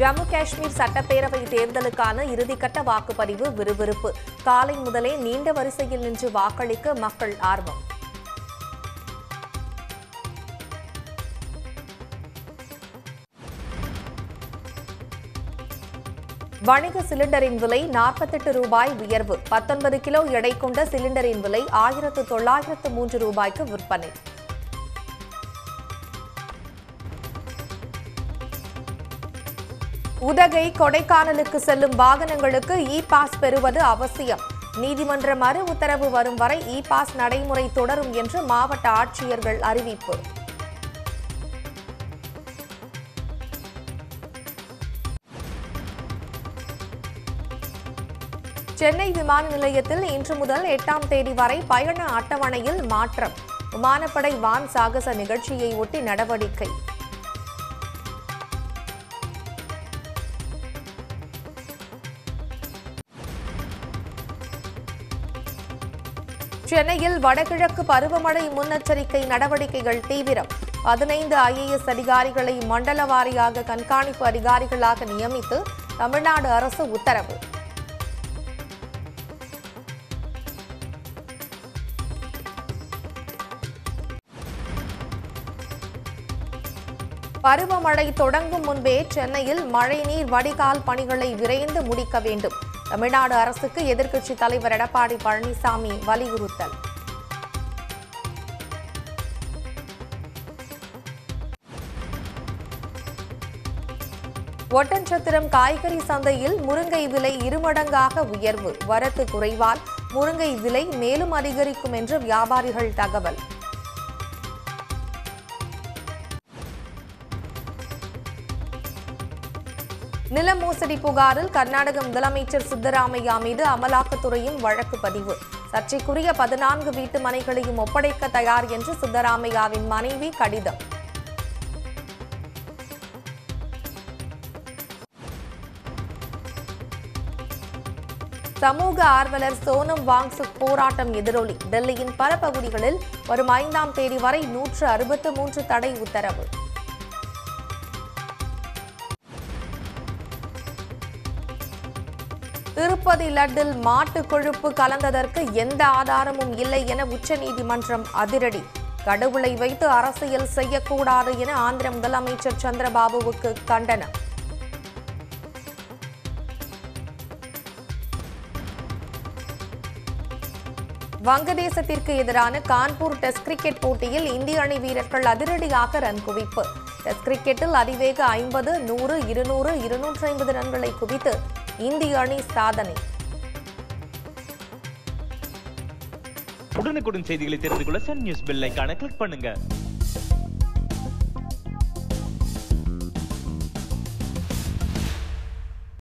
ஜம்மு காஷ்மீர் சட்டப்பேரவை தேர்தலுக்கான இறுதிக்கட்ட வாக்குப்பதிவு விறுவிறுப்பு காலை முதலே நீண்ட வரிசையில் நின்று வாக்களிக்க மக்கள் ஆர்வம் வணிக சிலிண்டரின் விலை நாற்பத்தெட்டு ரூபாய் உயர்வு பத்தொன்பது கிலோ எடை கொண்ட சிலிண்டரின் விலை ஆயிரத்து தொள்ளாயிரத்து மூன்று ரூபாய்க்கு விற்பனை உதகை கொடைக்கானலுக்கு செல்லும் வாகனங்களுக்கு இ பாஸ் பெறுவது அவசியம் நீதிமன்ற மறு உத்தரவு வரும் வரை இ பாஸ் நடைமுறை தொடரும் என்று மாவட்ட ஆட்சியர்கள் அறிவிப்பு சென்னை விமான நிலையத்தில் இன்று முதல் எட்டாம் தேதி வரை பயண அட்டவணையில் மாற்றம் விமானப்படை வான் சாகச நிகழ்ச்சியை ஒட்டி நடவடிக்கை சென்னையில் வடகிழக்கு பருவமழை முன்னெச்சரிக்கை நடவடிக்கைகள் தீவிரம் பதினைந்து ஐஏஎஸ் அதிகாரிகளை மண்டல வாரியாக கண்காணிப்பு அதிகாரிகளாக நியமித்து தமிழ்நாடு அரசு உத்தரவு பருவமழை தொடங்கும் முன்பே சென்னையில் மழைநீர் வடிகால் பணிகளை விரைந்து முடிக்க வேண்டும் தமிழ்நாடு அரசுக்கு எதிர்க்கட்சித் தலைவர் எடப்பாடி பழனிசாமி வலியுறுத்தல் ஒட்டன்சத்திரம் காய்கறி சந்தையில் முருங்கை விலை இருமடங்காக உயர்வு வரத்து குறைவால் முருங்கை விலை மேலும் அதிகரிக்கும் என்று வியாபாரிகள் தகவல் நில மோசடி புகாரில் கர்நாடக முதலமைச்சர் சித்தராமையா மீது அமலாக்கத்துறையும் வழக்கு பதிவு சர்ச்சைக்குரிய பதினான்கு வீட்டு மனைகளையும் ஒப்படைக்க தயார் என்று சித்தராமையாவின் மனைவி கடிதம் சமூக ஆர்வலர் சோனம் வாங்சுக் போராட்டம் எதிரொலி டெல்லியின் பல பகுதிகளில் வரும் ஐந்தாம் தேதி வரை நூற்று அறுபத்து மூன்று தடை உத்தரவு திருப்பதி லட்டில் மாட்டு கொழுப்பு கலந்ததற்கு எந்த ஆதாரமும் இல்லை என உச்சநீதிமன்றம் அதிரடி கடவுளை வைத்து அரசியல் செய்யக்கூடாது என ஆந்திர முதலமைச்சர் சந்திரபாபுவுக்கு கண்டனம் வங்கதேசத்திற்கு எதிரான கான்பூர் டெஸ்ட் கிரிக்கெட் போட்டியில் இந்திய அணி வீரர்கள் அதிரடியாக ரன் குவிப்பு டெஸ்ட் கிரிக்கெட்டில் அதிவேக ஐம்பது நூறு இருநூறு இருநூற்றி ஐம்பது ரன்களை குவித்து இந்திய அணி சாதனை உடனுக்குடன் செய்திகளை தெரிந்து கொள்ள சன் நியூஸ் பெல் ஐகானை கிளிக் பண்ணுங்க